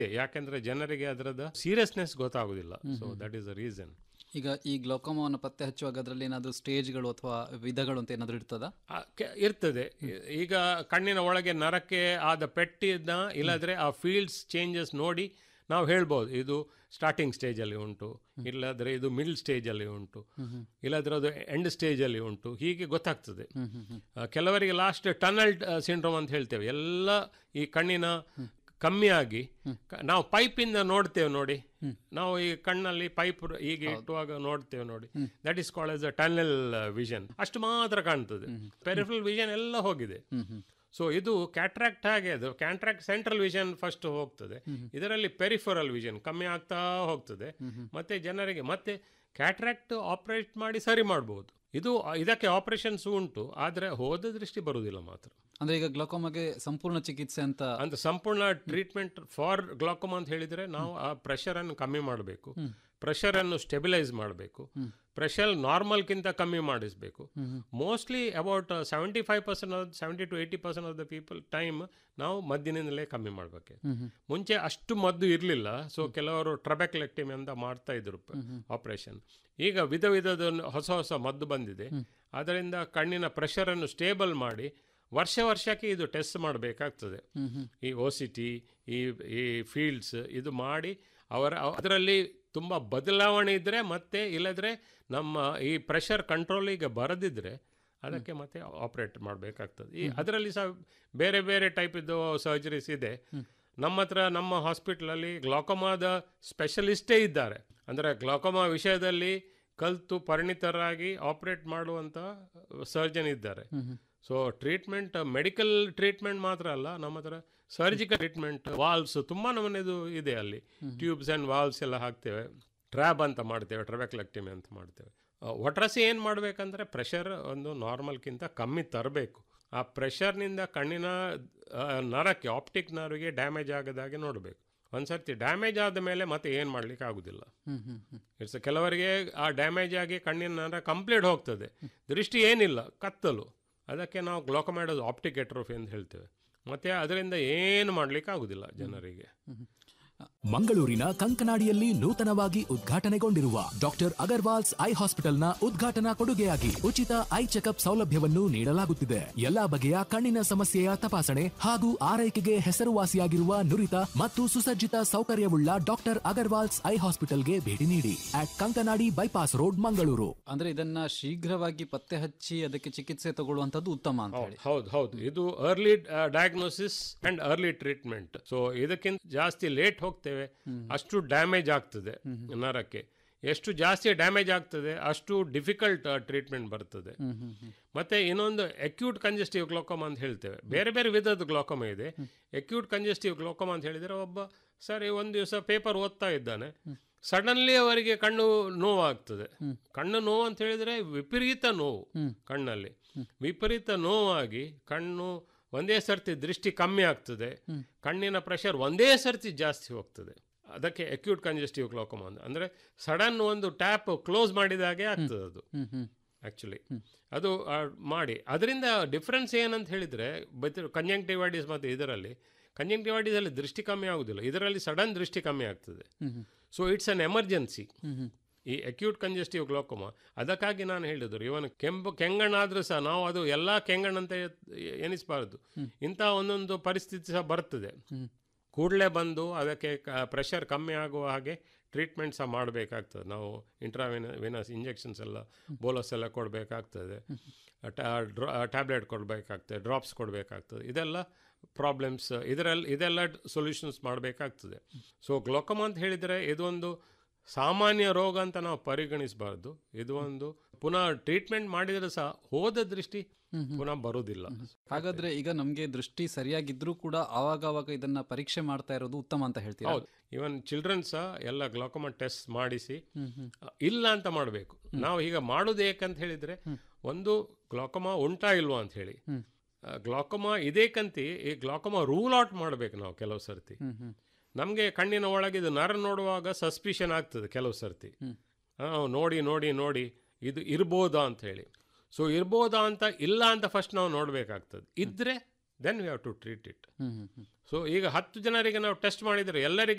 ಯಾಕೆಂದ್ರೆ ಜನರಿಗೆ ಅದರದ ಸೀರಿಯಸ್ನೆಸ್ ಗೊತ್ತಾಗುದಿಲ್ಲ so that is the reason ಈಗ ಈ ಗ್ಲೋಕೋಮಾವನ್ನು ಪತ್ತೆ ಹಚ್ಚುವಾಗ ಅದರಲ್ಲಿ ಏನಾದರೂ ಸ್ಟೇಜ್ಗಳು ಅಥವಾ ವಿಧಗಳು ಅಂತ ಏನಾದರೂ ಇರ್ತದಾ ಇರ್ತದೆ ಈ- ಈಗ ಕಣ್ಣಿನ ಒಳಗೆ ನರಕ್ಕೆ ಆದ ಪೆಟ್ಟಿನ ಇಲ್ಲದ್ರೆ ಆ ಫೀಲ್ಡ್ಸ್ ಚೇಂಜಸ್ ನೋಡಿ ನಾವು ಹೇಳ್ಬೋದು ಇದು ಸ್ಟಾರ್ಟಿಂಗ್ ಸ್ಟೇಜಲ್ಲಿ ಉಂಟು ಇಲ್ಲದ್ರೆ ಇದು ಮಿಡ್ಲ್ ಸ್ಟೇಜಲ್ಲಿ ಉಂಟು ಇಲ್ಲದ್ರೆ ಅದು ಎಂಡ್ ಸ್ಟೇಜಲ್ಲಿ ಉಂಟು ಹೀಗೆ ಗೊತ್ತಾಗ್ತದೆ ಆ, ಕೆಲವರಿಗೆ ಲಾಸ್ಟ್ ಟನಲ್ ಸಿಂಡ್ರೋಮ್ ಅಂತ ಹೇಳ್ತೇವೆ ಎಲ್ಲ ಈ ಕಣ್ಣಿನ ಕಮ್ಮಿಯಾಗಿ ಕ- ನಾವು ಪೈಪಿಂದ ನೋಡ್ತೇವೆ ನೋಡಿ ನಾವು ಈ ಕಣ್ಣಲ್ಲಿ ಪೈಪ್ ಹೀಗೆ ಇಟ್ಟುವಾಗ ನೋಡ್ತೇವೆ ನೋಡಿ that is called as a tunnel vision ಅಷ್ಟು ಮಾತ್ರ ಕಾಣ್ತದೆ ಪೆರಿಫಲ್ ವಿಷನ್ ಎಲ್ಲ ಹೋಗಿದೆ ಸೊ ಇದು ಕ್ಯಾಟ್ರಾಕ್ಟ್ ಹಾಗೆ ಅದು ಕ್ಯಾಟ್ರಾಕ್ಟ್ ಸೆಂಟ್ರಲ್ ವಿಷನ್ ಫಸ್ಟ್ ಹೋಗ್ತದೆ ಇದರಲ್ಲಿ ಪೆರಿಫರಲ್ ವಿಷನ್ ಕಮ್ಮಿ ಆಗ್ತಾ ಹೋಗ್ತದೆ ಮತ್ತೆ ಜನರಿಗೆ ಮತ್ತೆ ಕ್ಯಾಟ್ರಾಕ್ಟ್ ಆಪರೇಟ್ ಮಾಡಿ ಸರಿ ಮಾಡ್ಬೋದು ಇದು ಇದಕ್ಕೆ ಆಪರೇಷನ್ಸ್ ಉಂಟು ಆದರೆ ಹೋದ ದೃಷ್ಟಿ ಬರುವುದಿಲ್ಲ ಮಾತ್ರ ಅಂದ್ರೆ ಈಗ ಗ್ಲೋಕೋಮಾಗೆ ಸಂಪೂರ್ಣ ಚಿಕಿತ್ಸೆ ಅಂತ ಅಂತ ಸಂಪೂರ್ಣ ಟ್ರೀಟ್ಮೆಂಟ್ ಫಾರ್ ಗ್ಲಾಕೋಮಾ ಅಂತ ಹೇಳಿದರೆ ನಾವು ಆ ಪ್ರೆಷರ್ ಅನ್ನು ಕಮ್ಮಿ ಮಾಡಬೇಕು ಪ್ರೆಷರ್ ಅನ್ನು ಸ್ಟೆಬಿಲೈಸ್ ಮಾಡಬೇಕು ಪ್ರೆಷರ್ ನಾರ್ಮಲ್ಗಿಂತ ಕಮ್ಮಿ ಮಾಡಿಸಬೇಕು mostly about seventy five percent seventy to eighty percent of the people time ನಾವು ಮದ್ದಿನಿಂದಲೇ ಕಮ್ಮಿ ಮಾಡಬೇಕು ಮುಂಚೆ ಅಷ್ಟು ಮದ್ದು ಇರಲಿಲ್ಲ ಸೊ ಕೆಲವರು ಟ್ರಬೆಕ್ಲೆಕ್ಟಿಮಿ ಅಂತ ಮಾಡ್ತಾ ಇದ್ರು ಆಪರೇಷನ್ ಈಗ ವಿಧ ವಿಧದ ಹೊಸ ಹೊಸ ಮದ್ದು ಬಂದಿದೆ ಅದರಿಂದ ಕಣ್ಣಿನ ಪ್ರೆಷರನ್ನು ಸ್ಟೇಬಲ್ ಮಾಡಿ ವರ್ಷ ವರ್ಷಕ್ಕೆ ಇದು ಟೆಸ್ಟ್ ಮಾಡಬೇಕಾಗ್ತದೆ ಈ ಒ ಸಿ ಟಿ ಈ ಈ ಫೀಲ್ಡ್ಸ್ ಇದು ಮಾಡಿ ಅವರ ಅದರಲ್ಲಿ ತುಂಬ ಬದಲಾವಣೆ ಇದ್ದರೆ ಮತ್ತೆ ಇಲ್ಲದ್ರೆ ನಮ್ಮ ಈ ಪ್ರೆಷರ್ ಕಂಟ್ರೋಲಿಗೆ ಬರದಿದ್ದರೆ ಅದಕ್ಕೆ ಮತ್ತೆ ಆಪರೇಟ್ ಮಾಡಬೇಕಾಗ್ತದೆ ಈ ಅದರಲ್ಲಿ ಸಹ ಬೇರೆ ಬೇರೆ ಟೈಪ್ ಇದ್ದು ಸರ್ಜರೀಸ್ ಇದೆ ನಮ್ಮ ಹತ್ರ ನಮ್ಮ ಹಾಸ್ಪಿಟ್ಲಲ್ಲಿ ಗ್ಲಾಕೋಮಾದ ಸ್ಪೆಷಲಿಸ್ಟೇ ಇದ್ದಾರೆ ಅಂದರೆ ಗ್ಲಾಕೋಮಾ ವಿಷಯದಲ್ಲಿ ಕಲಿತು ಪರಿಣಿತರಾಗಿ ಆಪರೇಟ್ ಮಾಡುವಂಥ ಸರ್ಜನ್ ಇದ್ದಾರೆ ಸೊ ಟ್ರೀಟ್ಮೆಂಟ್ ಮೆಡಿಕಲ್ ಟ್ರೀಟ್ಮೆಂಟ್ ಮಾತ್ರ ಅಲ್ಲ ನಮ್ಮ ಹತ್ರ ಸರ್ಜಿಕಲ್ ಟ್ರೀಟ್ಮೆಂಟ್ ವಾಲ್ವ್ಸ್ ತುಂಬ ನಮ್ಮನೆದು ಇದೆ ಅಲ್ಲಿ ಟ್ಯೂಬ್ಸ್ ಆ್ಯಂಡ್ ವಾಲ್ವ್ಸ್ ಎಲ್ಲ ಹಾಕ್ತೇವೆ ಟ್ರ್ಯಾಬ್ ಅಂತ ಮಾಡ್ತೇವೆ ಟ್ರಬೆಕ್ಲೆಕ್ಟಿಮಿ ಅಂತ ಮಾಡ್ತೇವೆ ಆ, ಒಟ್ರಾಸಿ ಏನು ಮಾಡಬೇಕಂದ್ರೆ ಪ್ರೆಷರ್ ಒಂದು ನಾರ್ಮಲ್ಗಿಂತ ಕಮ್ಮಿ ತರಬೇಕು ಆ ಪ್ರೆಷರ್ನಿಂದ ಕಣ್ಣಿನ ಆ, ನರಕ್ಕೆ ಆಪ್ಟಿಕ್ ನರ್ವ್ಗೆ ಡ್ಯಾಮೇಜ್ ಆಗದಾಗೆ ನೋಡಬೇಕು ಒಂದ್ಸರ್ತಿ ಡ್ಯಾಮೇಜ್ ಆದ ಮೇಲೆ ಮತ್ತೆ ಏನು ಮಾಡ್ಲಿಕ್ಕೆ ಆಗುದಿಲ್ಲ ಇಟ್ಸ್ ಕೆಲವರಿಗೆ ಆ ಡ್ಯಾಮೇಜ್ ಆಗಿ ಕಣ್ಣಿನ ನರ ಕಂಪ್ಲೀಟ್ ಹೋಗ್ತದೆ ದೃಷ್ಟಿ ಏನಿಲ್ಲ ಕತ್ತಲು ಅದಕ್ಕೆ ನಾವು ಗ್ಲೋಕಮೈಡಸ್ ಆಪ್ಟಿಕ್ ಎಟ್ರೋಫಿ ಅಂತ ಹೇಳ್ತೇವೆ ಮತ್ತೆ ಅದರಿಂದ ಏನು ಮಾಡ್ಲಿಕ್ಕೆ ಆಗುದಿಲ್ಲ ಜನರಿಗೆ ಮಂಗಳೂರಿನ ಕಂಕನಾಡಿಯಲ್ಲಿ ನೂತನವಾಗಿ ಉದ್ಘಾಟನೆಗೊಂಡಿರುವ ಡಾಕ್ಟರ್ ಅಗರ್ವಾಲ್ಸ್ ಐ ಹಾಸ್ಪಿಟಲ್ನ ಉದ್ಘಾಟನಾ ಕೊಡುಗೆಯಾಗಿ ಉಚಿತ ಐ ಚೆಕಪ್ ಸೌಲಭ್ಯವನ್ನು ನೀಡಲಾಗುತ್ತಿದೆ ಎಲ್ಲಾ ಬಗೆಯ ಕಣ್ಣಿನ ಸಮಸ್ಯೆಯ ತಪಾಸಣೆ ಹಾಗೂ ಆರೈಕೆಗೆ ಹೆಸರುವಾಸಿಯಾಗಿರುವ ನುರಿತ ಮತ್ತು ಸುಸಜ್ಜಿತ ಸೌಕರ್ಯವುಳ್ಳ ಡಾಕ್ಟರ್ ಅಗರ್ವಾಲ್ಸ್ ಐ ಹಾಸ್ಪಿಟಲ್ಗೆ ಭೇಟಿ ನೀಡಿ at Kankanadi bypass road Mangaluru ಅಂದ್ರೆ ಇದನ್ನ ಶೀಘ್ರವಾಗಿ ಪತ್ತೆ ಹಚ್ಚಿ ಅದಕ್ಕೆ ಚಿಕಿತ್ಸೆ ತಗೊಳ್ಳುವಂತದ್ದು ಉತ್ತಮ ಅಂತ ಹೇಳಿ ಹೌದು ಹೌದು ಇದು early diagnosis and early treatment so ಇದಕ್ಕಿಂತ ಜಾಸ್ತಿ ಲೇಟ್ ಹೋಗ್ತೇವೆ ಅಷ್ಟು ಡ್ಯಾಮೇಜ್ ಆಗ್ತದೆ ನರಕ್ಕೆ ಎಷ್ಟು ಜಾಸ್ತಿ ಡ್ಯಾಮೇಜ್ ಆಗ್ತದೆ ಅಷ್ಟು ಡಿಫಿಕಲ್ಟ್ ಟ್ರೀಟ್ಮೆಂಟ್ ಬರ್ತದೆ ಮತ್ತೆ ಇನ್ನೊಂದು ಅಕ್ಯೂಟ್ ಕಂಜೆಸ್ಟಿವ್ ಗ್ಲೋಕೋಮಾ ಅಂತ ಹೇಳ್ತೇವೆ ಬೇರೆ ಬೇರೆ ವಿಧದ ಗ್ಲೋಕೋಮಾ ಇದೆ ಅಕ್ಯೂಟ್ ಕಂಜೆಸ್ಟಿವ್ ಗ್ಲೋಕೋಮಾ ಅಂತ ಹೇಳಿದರೆ ಒಬ್ಬ ಸರಿ ಒಂದು ದಿವಸ ಪೇಪರ್ ಓದ್ತಾ ಇದ್ದಾನೆ ಸಡನ್ಲಿ ಅವರಿಗೆ ಕಣ್ಣು ನೋವಾಗ್ತದೆ ಕಣ್ಣು ನೋವು ಅಂತ ಹೇಳಿದ್ರೆ ವಿಪರೀತ ನೋವು ಕಣ್ಣಲ್ಲಿ ವಿಪರೀತ ನೋವಾಗಿ ಕಣ್ಣು ಒಂದೇ ಸರ್ತಿ ದೃಷ್ಟಿ ಕಮ್ಮಿ ಆಗ್ತದೆ ಕಣ್ಣಿನ ಪ್ರೆಷರ್ ಒಂದೇ ಸರ್ತಿ ಜಾಸ್ತಿ ಹೋಗ್ತದೆ ಅದಕ್ಕೆ ಅಕ್ಯೂಟ್ ಕಂಜೆಸ್ಟಿವ್ ಗ್ಲೋಕೋಮಾ ಅಂತ ಅಂದರೆ ಸಡನ್ ಒಂದು ಟ್ಯಾಪ್ ಕ್ಲೋಸ್ ಮಾಡಿದಾಗೆ ಆಗ್ತದೆ ಅದು ಆ್ಯಕ್ಚುಲಿ ಅದು ಆ, ಮಾಡಿ ಅದರಿಂದ ಡಿಫ್ರೆನ್ಸ್ ಏನಂತ ಹೇಳಿದರೆ ಬತ್ ಕಂಜಂಕ್ಟಿವೈಟಿಸ್ ಮತ್ತು ಇದರಲ್ಲಿ ಕಂಜಂಕ್ಟಿವೈಟಿಸಲ್ಲಿ ದೃಷ್ಟಿ ಕಮ್ಮಿ ಆಗೋದಿಲ್ಲ ಇದರಲ್ಲಿ ಸಡನ್ ದೃಷ್ಟಿ ಕಮ್ಮಿ ಆಗ್ತದೆ ಸೊ ಇಟ್ಸ್ ಅನ್ ಎಮರ್ಜೆನ್ಸಿ ಈ ಅಕ್ಯೂಟ್ ಕಂಜೆಸ್ಟಿವ್ ಗ್ಲೋಕೋಮಾ ಅದಕ್ಕಾಗಿ ನಾನು ಹೇಳಿದ್ರು ಇವನು ಕೆಂಪು ಕೆಂಗಣ್ಣಾದರೂ ಸಹ ನಾವು ಅದು ಎಲ್ಲ ಕೆಂಗಣ್ಣಂತ ಎನಿಸಬಾರದು ಇಂಥ ಒಂದೊಂದು ಪರಿಸ್ಥಿತಿ ಸಹ ಬರ್ತದೆ ಕೂಡಲೇ ಬಂದು ಅದಕ್ಕೆ ಪ್ರೆಷರ್ ಕಮ್ಮಿ ಆಗುವ ಹಾಗೆ ಟ್ರೀಟ್ಮೆಂಟ್ ಸಹ ಮಾಡಬೇಕಾಗ್ತದೆ ನಾವು ಇಂಟ್ರಾವಿನ ವಿನಸ್ ಇಂಜೆಕ್ಷನ್ಸ್ ಎಲ್ಲ ಬೋಲಸ್ ಎಲ್ಲ ಕೊಡಬೇಕಾಗ್ತದೆ ಟ್ಯಾಬ್ಲೆಟ್ ಕೊಡಬೇಕಾಗ್ತದೆ ಡ್ರಾಪ್ಸ್ ಕೊಡಬೇಕಾಗ್ತದೆ ಇದೆಲ್ಲ ಪ್ರಾಬ್ಲಮ್ಸ್ ಇದರಲ್ಲಿ ಇದೆಲ್ಲ ಸೊಲ್ಯೂಷನ್ಸ್ ಮಾಡಬೇಕಾಗ್ತದೆ ಸೊ ಗ್ಲೋಕಮಾ ಅಂತ ಹೇಳಿದರೆ ಇದೊಂದು ಸಾಮಾನ್ಯ ರೋಗ ಅಂತ ನಾವು ಪರಿಗಣಿಸಬಾರ್ದು ಇದು ಒಂದು ಪುನಃ ಟ್ರೀಟ್ಮೆಂಟ್ ಮಾಡಿದರೆ ಸಹ ಹೋದ ದೃಷ್ಟಿ ಪುನಃ ಬರುವುದಿಲ್ಲ ಹಾಗಾದ್ರೆ ಈಗ ನಮ್ಗೆ ದೃಷ್ಟಿ ಸರಿಯಾಗಿದ್ರೂ ಕೂಡ ಆವಾಗ ಆವಾಗ ಇದನ್ನ ಪರೀಕ್ಷೆ ಮಾಡ್ತಾ ಇರೋದು ಉತ್ತಮ ಅಂತ ಹೇಳ್ತೀರಾ ಹೌದು ಇವನ್ ಚಿಲ್ಡ್ರನ್ ಸಹ ಎಲ್ಲ ಗ್ಲಾಕೋಮಾ ಟೆಸ್ಟ್ ಮಾಡಿಸಿ ಇಲ್ಲ ಅಂತ ಮಾಡಬೇಕು ನಾವು ಈಗ ಮಾಡೋದು ಏಕಂತ ಹೇಳಿದ್ರೆ ಒಂದು ಗ್ಲಾಕೋಮಾ ಉಂಟಾ ಇಲ್ವಾ ಅಂತ ಹೇಳಿ ಗ್ಲಾಕೋಮಾ ಇದೇಕಂತಿ ಈ ಗ್ಲಾಕೋಮಾ ರೂಲ್ ಔಟ್ ಮಾಡಬೇಕು ನಾವು ಕೆಲವು ಸರ್ತಿ ನಮಗೆ ಕಣ್ಣಿನ ಒಳಗೆ ಇದು ನರ ನೋಡುವಾಗ ಸಸ್ಪಿಷನ್ ಆಗ್ತದೆ ಕೆಲವು ಸರ್ತಿ ಆ, ನೋಡಿ ನೋಡಿ ನೋಡಿ ಇದು ಇರ್ಬೋದಾ ಅಂತ ಹೇಳಿ ಸೊ ಇರ್ಬೋದಾ ಅಂತ ಇಲ್ಲ ಅಂತ ಫಸ್ಟ್ ನಾವು ನೋಡಬೇಕಾಗ್ತದೆ ಇದ್ರೆ then we have to treat it hmm hmm hmm so ಈಗ ಹತ್ತು ಜನರಿಗೆ ನಾವು ಟೆಸ್ಟ್ ಮಾಡಿದರೆ ಎಲ್ಲರಿಗೆ